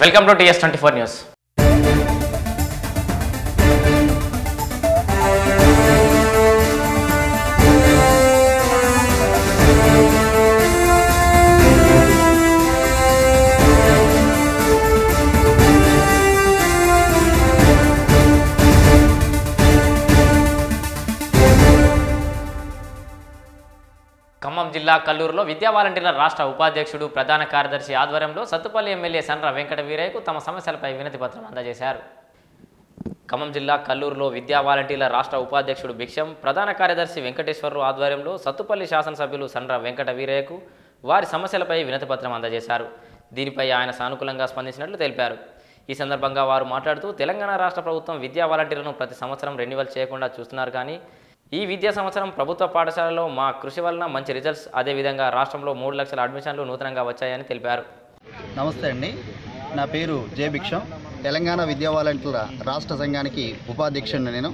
welcome to TS twenty four news Khammam జిల్లా కల్లూరులో విద్యా వాలంటీర్ల రాష్ట్ర ఉపాధ్యక్షుడు ప్రధాన కార్యదర్శి ఆధ్వర్యంలో సత్తుపల్లి ఎమ్మెల్యే సన్ర వెంకట వీరయ్యకు తమ సమస్యలపై వినతి పత్రం అందజేశారు ఖమ్మం జిల్లా కల్లూరులో విద్యా వాలంటీర్ల రాష్ట్ర ఉపాధ్యక్షుడు భిక్షం ప్రధాన కార్యదర్శి వెంకటేశ్వరరావు ఆధ్వర్యంలో సత్తుపల్లి శాసనసభ్యులు సన్ర వెంకట వీరయ్యకు వారి సమస్యలపై వినతి పత్రం అందజేశారు దీనిపై ఆయన సానుకూలంగా స్పందించినట్లు తెలిపారు ఈ సందర్భంగా వారు మాట్లాడుతూ తెలంగాణ రాష్ట్ర ప్రభుత్వం విద్యా వాలంటీర్లను ప్రతి సంవత్సరం రెన్యువల్ చేయకుండా చూస్తున్నారు కానీ ఈ విద్యా సంవత్సరం ప్రభుత్వ పాఠశాలలో మా కృషి వలన మంచి రిజల్ట్స్ అదేవిధంగా రాష్ట్రంలో మూడు లక్షల అడ్మిషన్లు నూతనంగా వచ్చాయని తెలిపారు నమస్తే అండి నా పేరు జే భిక్షం తెలంగాణ విద్యా వాలంటీర్ల రాష్ట్ర సంఘానికి ఉపాధ్యక్షుడిని నేను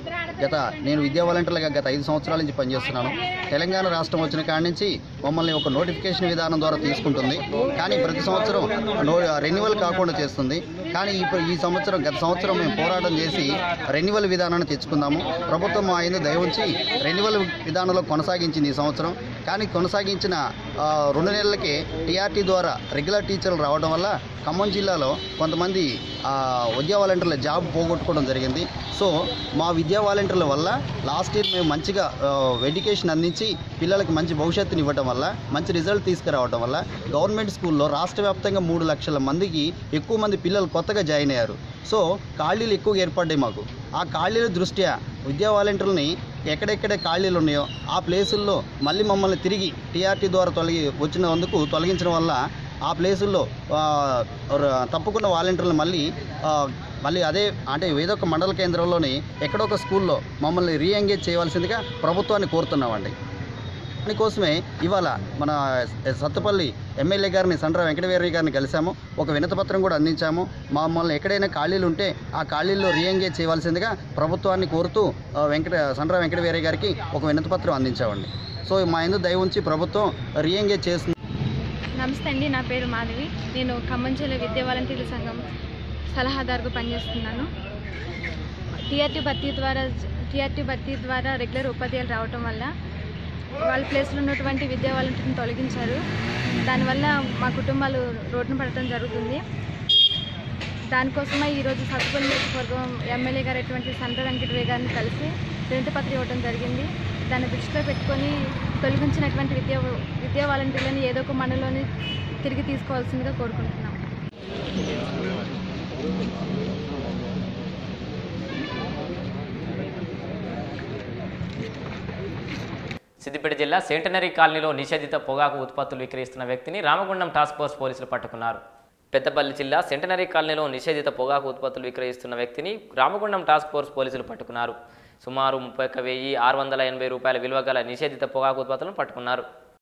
గత నేను విద్యా వాలంటీర్లుగా గత ఐదు సంవత్సరాల నుంచి పనిచేస్తున్నాను తెలంగాణ రాష్ట్రం వచ్చిన కాడి నుంచి మమ్మల్ని ఒక నోటిఫికేషన్ విధానం ద్వారా తీసుకుంటుంది కానీ ప్రతి సంవత్సరం నో రెన్యువల్ కాకుండా చేస్తుంది కానీ ఇప్పుడు ఈ సంవత్సరం గత సంవత్సరం మేము పోరాటం చేసి రెన్యువల్ విధానాన్ని తెచ్చుకుందాము ప్రభుత్వం మా ఆయన దయ ఉంచి రెన్యువల్ విధానంలో కొనసాగించింది ఈ సంవత్సరం కానీ కొనసాగించిన ఆ, రెండు నెలలకే టీఆర్టీ ద్వారా రెగ్యులర్ టీచర్లు రావడం వల్ల ఖమ్మం జిల్లాలో కొంతమంది ఆ, విద్యా వాలంటీర్ల జాబ్ పోగొట్టుకోవడం జరిగింది సో మా విద్యా వాలంటీర్ల వల్ల లాస్ట్ ఇయర్ మేము మంచిగా ఆ, ఎడ్యుకేషన్ అందించి పిల్లలకి మంచి భవిష్యత్తుని ఇవ్వడం వల్ల మంచి రిజల్ట్ తీసుకురావడం వల్ల గవర్నమెంట్ స్కూల్లో రాష్ట్ర వ్యాప్తంగా మూడు లక్షల మందికి ఎక్కువ మంది పిల్లలు కొత్తగా జాయిన్ అయ్యారు సో ఖాళీలు ఎక్కువగా ఏర్పడ్డాయి మాకు ఆ ఖాళీల దృష్ట్యా విద్యా వాలంటీర్లని ఎక్కడెక్కడ ఖాళీలు ఉన్నాయో ఆ ప్లేసుల్లో మళ్ళీ మమ్మల్ని తిరిగి టీఆర్టీ ద్వారా తొలగి వచ్చినందుకు తొలగించడం వల్ల ఆ ప్లేసుల్లో ఆ, ర- తప్పకుండా వాలంటీర్లు మళ్ళీ ఆ, మళ్ళీ అదే అంటే ఏదో ఒక మండల కేంద్రంలోని ఎక్కడో ఒక స్కూల్లో మమ్మల్ని రీఎంగేజ్ చేయవలసిందిగా ప్రభుత్వాన్ని కోరుతున్నామండి దానికోసమే ఇవాళ మన సత్తుపల్లి ఎమ్మెల్యే గారిని సండ్ర వెంకటవీరయ్య గారిని కలిసాము ఒక వినతపత్రం కూడా అందించాము మమ్మల్ని ఎక్కడైనా ఖాళీలు ఉంటే ఆ ఖాళీల్లో రీఎంగేజ్ చేయవలసిందిగా ప్రభుత్వాన్ని కోరుతూ ఆ, వెంకట సండ్ర వెంకటవీరయ్య గారికి ఒక వినతపత్రం అందించామండి సో మా ఎందుకు దయ ఉంచి ప్రభుత్వం రీఎంగేజ్ చేస్తుంది నమస్తే అండి నా పేరు మాధవి నేను ఖమ్మం జిల్లా విద్యా వాలంటీర్ల సంఘం సలహాదారుగా పనిచేస్తున్నాను టీఆర్టీ భర్తీ ద్వారా టీఆర్టీ భర్తీ ద్వారా రెగ్యులర్ ఉపాధ్యాయులు రావటం వల్ల వాళ్ళ ప్లేస్లో ఉన్నటువంటి విద్యా వాలంటీర్ని తొలగించారు దానివల్ల మా కుటుంబాలు రోడ్డున పడటం జరుగుతుంది దానికోసమే ఈరోజు సత్తుపల్లి నియోజకవర్గం ఎమ్మెల్యే గారు అటువంటి సంత వెంకటరయ్య గారిని కలిసి వినతి పత్రం ఇవ్వడం జరిగింది దాన్ని దృష్టిలో పెట్టుకొని తొలగించినటువంటి విద్యా విద్యా వాలంటీర్లను ఏదో ఒక మండలంలోని తిరిగి తీసుకోవాల్సిందిగా కోరుకుంటున్నాం సిద్దిపేట జిల్లా సెంటనరీ కాలనీలో నిషేధిత పొగాకు ఉత్పత్తులు విక్రయిస్తున్న వ్యక్తిని రామగుండం టాస్క్ ఫోర్స్ పోలీసులు పట్టుకున్నారు పెద్దపల్లి జిల్లా సెంటనరీ కాలనీలో నిషేధిత పొగాకు ఉత్పత్తులు విక్రయిస్తున్న వ్యక్తిని రామగుండం టాస్క్ ఫోర్స్ పోలీసులు పట్టుకున్నారు సుమారు ముప్పై ఒక్క వెయ్యి ఆరు వందల ఎనభై రూపాయల విలువ గల నిషేధిత పొగాకు ఉత్పత్తులను పట్టుకున్నారు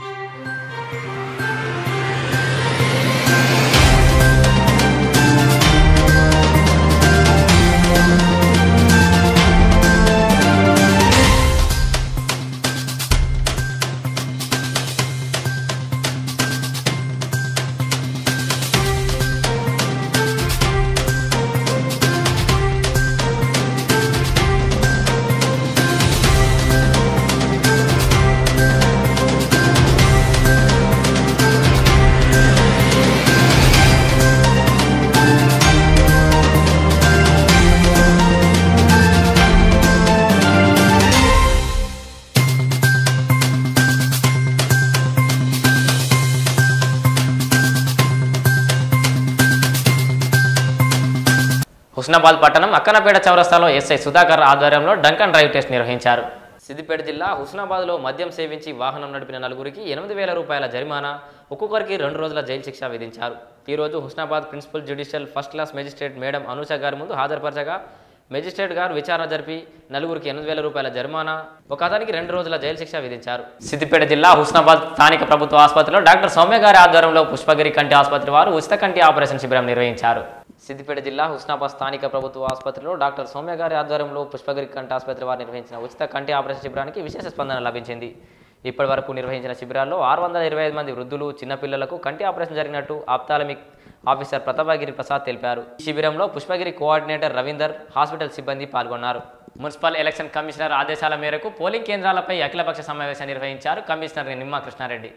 హుస్నాబాద్ పట్టణం అక్కనపేట చౌరస్తాలో ఎస్ఐ సుధాకర్ ఆధ్వర్యంలో డంకన్ డ్రైవ్ టెస్ట్ నిర్వహించారు సిద్దిపేట జిల్లా హుస్నాబాద్లో మద్యం సేవించి వాహనం నడిపిన నలుగురికి ఎనిమిది వేల రూపాయల జరిమానా ఒక్కొక్కరికి రెండు రోజుల జైలు శిక్ష విధించారు ఈరోజు Husnabad principal judicial first class magistrate madam Anusha గారి ముందు హాజరుపరచగా మెజిస్ట్రేట్ గారు విచారణ జరిపి నలుగురికి ఎనిమిది వేల రూపాయల జరిమానా ఒక అతనికి రెండు రోజుల జైలు శిక్ష విధించారు సిద్దిపేట జిల్లా హుస్నాబాద్ స్థానిక ప్రభుత్వ ఆసుపత్రిలో డాక్టర్ సౌమ్య గారి ఆధ్వర్యంలో పుష్పగిరి కంటి ఆసుపత్రి వారు ఉచిత కంటి ఆపరేషన్ శిబిరం నిర్వహించారు సిద్దిపేట జిల్లా హుస్నాబాద్ స్థానిక ప్రభుత్వ ఆసుపత్రిలో డాక్టర్ సౌమ్య గారి ఆధ్వర్యంలో పుష్పగిరి కంటి ఆసుపత్రి వారు నిర్వహించిన ఉచిత కంటి ఆపరేషన్ శిబిరానికి విశేష స్పందన లభించింది ఇప్పటి వరకు నిర్వహించిన శిబిరాల్లో ఆరు వందల ఇరవై ఐదు మంది వృద్ధులు చిన్నపిల్లలకు కంటి ఆపరేషన్ జరిగినట్టు ఆప్తాలమిక్ ఆఫీసర్ ప్రతాపగిరి ప్రసాద్ తెలిపారు ఈ శిబిరంలో పుష్పగిరి కోఆర్డినేటర్ రవీందర్ హాస్పిటల్ సిబ్బంది పాల్గొన్నారు మున్సిపల్ ఎలక్షన్ కమిషనర్ ఆదేశాల మేరకు పోలింగ్ కేంద్రాలపై అఖిలపక్ష సమావేశం నిర్వహించారు కమిషనర్ నిమ్మ కృష్ణారెడ్డి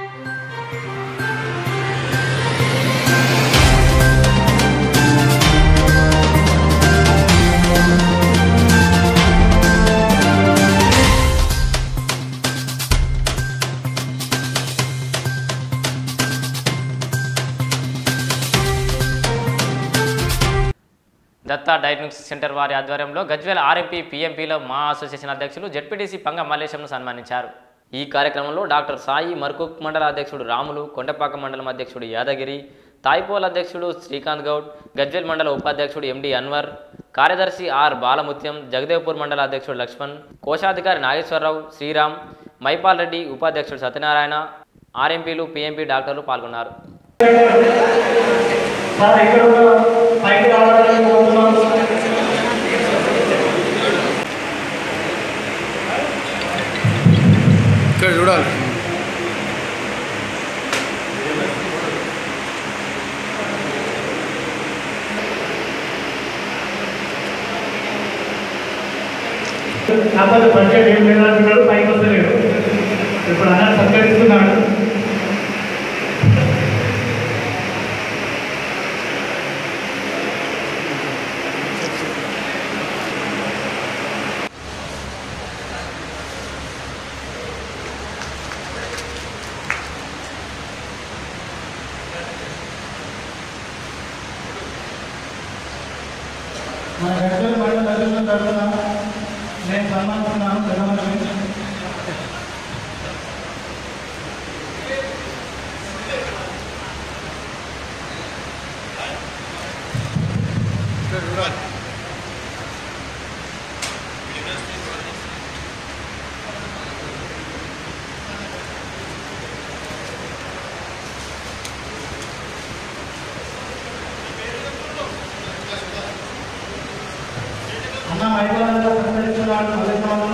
దత్తా డయాగ్నోస్టిక్ సెంటర్ వారి ఆధ్వర్యంలో గజ్వేల్ ఆర్ఎంపీ పీఎంపీలో మా అసోసియేషన్ అధ్యక్షులు జెడ్పీటీసీ పంగ మల్లేశంను సన్మానించారు ఈ కార్యక్రమంలో డాక్టర్ సాయి మర్కుక్ మండల అధ్యక్షుడు రాములు కొండపాక మండలం అధ్యక్షుడు యాదగిరి తాయిపోల్ అధ్యక్షుడు శ్రీకాంత్ గౌడ్ గజ్వేల్ మండల ఉపాధ్యక్షుడు ఎండి అన్వర్ కార్యదర్శి ఆర్ బాలముత్యం జగదేవ్పూర్ మండల అధ్యక్షుడు లక్ష్మణ్ కోశాధికారి నాగేశ్వరరావు శ్రీరామ్ మైపాల్ రెడ్డి ఉపాధ్యక్షుడు సత్యనారాయణ ఆర్ఎంపీలు పీఎంపీ డాక్టర్లు పాల్గొన్నారు సార్ ఇక్కడ కూడా పైకి రావాలని కోరుతున్నాం ఇక్కడ చూడాలి అసలు బడ్జెట్ ఏం లేదంటున్నాడు పైకి వస్తలేడు ఇప్పుడు అన్న సత్కరిస్తున్నాడు మన గడ్డలు మండల అధ్యక్షుల తరఫున నేను సన్మానిస్తున్నాను జగన్మోహన్ ఇక్కడ చూడాలి అన్న మైకులంతా సత్కరిస్తున్నాడు మల్లెస్వామి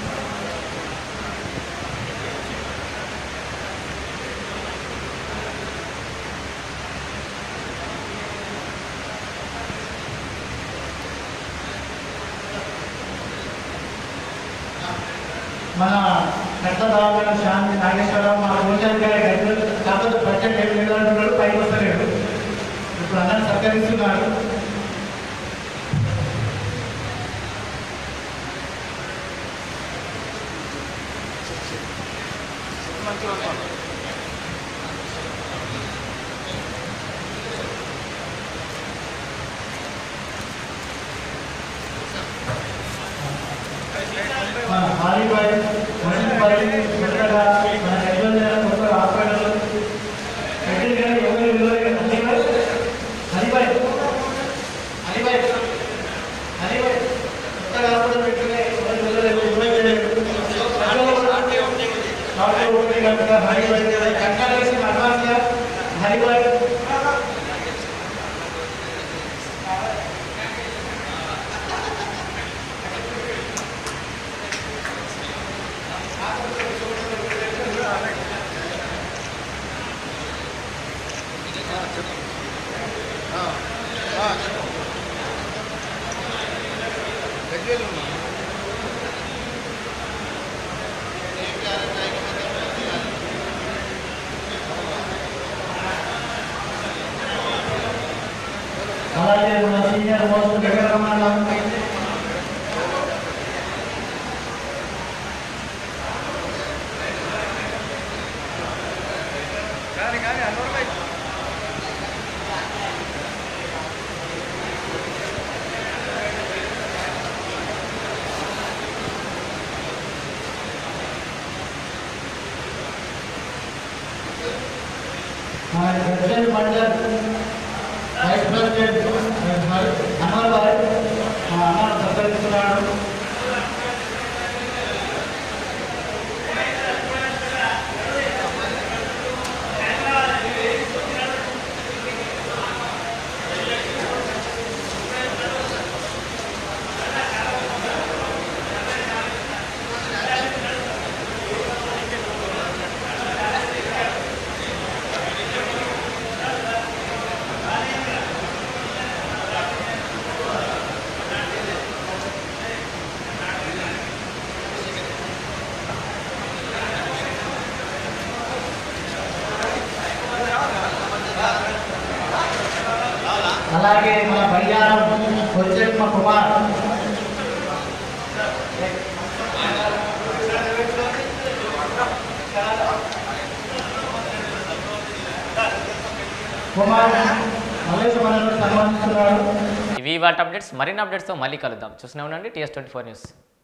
మన చట్టదారుల శాంతి నాగేశ్వరరావు మన భోజనం గారి గడ్డలు కాకపోతే బడ్జెట్ ఏం లేదంటున్నాడు పైకి వస్తలేడు ఇప్పుడు అన్న సత్కరిస్తున్నాడు మన హారీబాయ్ మణిబాయ్ మెల్లగా మన గడ్డల కొత్త హాస్పిటల్ పెట్టిన కానీ ఎవరు విలువలేదు హరిబాయ్ హరిబాయ్ హరిబాయ్ హరిబాయ్ కొత్త హాస్పిటల్ పెట్టిన ఎవరు విలువలేదు విలువలేదు డాక్టర్ ఓపీ గారు హరిబాయ్ కంకాలేసి అడ్వాన్స్ హరిబాయ్ గజ్వేల్ ఉన్నా అలాగే మన సీనియర్ మోస్ట్ దగ్గర మండలం కానీ కానీ అన్వర్ భాయ్ మన గజ్వేల్ మండల్ వైస్ ప్రెసిడెంట్ అన్వర్ భాయ్ మా అన్న సత్కరిస్తున్నాడు అలాగే మన బయ్యారం కొచ్చెమ్మ కుమార్ కుమార్ మల్లేశ మనల్ని సన్మానిస్తున్నాడు ఇవి ఇవాళ అప్డేట్స్ మరిన్ని అప్డేట్స్తో మళ్ళీ కలుద్దాం చూస్తూనే ఉండండి టీఎస్ ట్వంటీ ఫోర్ న్యూస్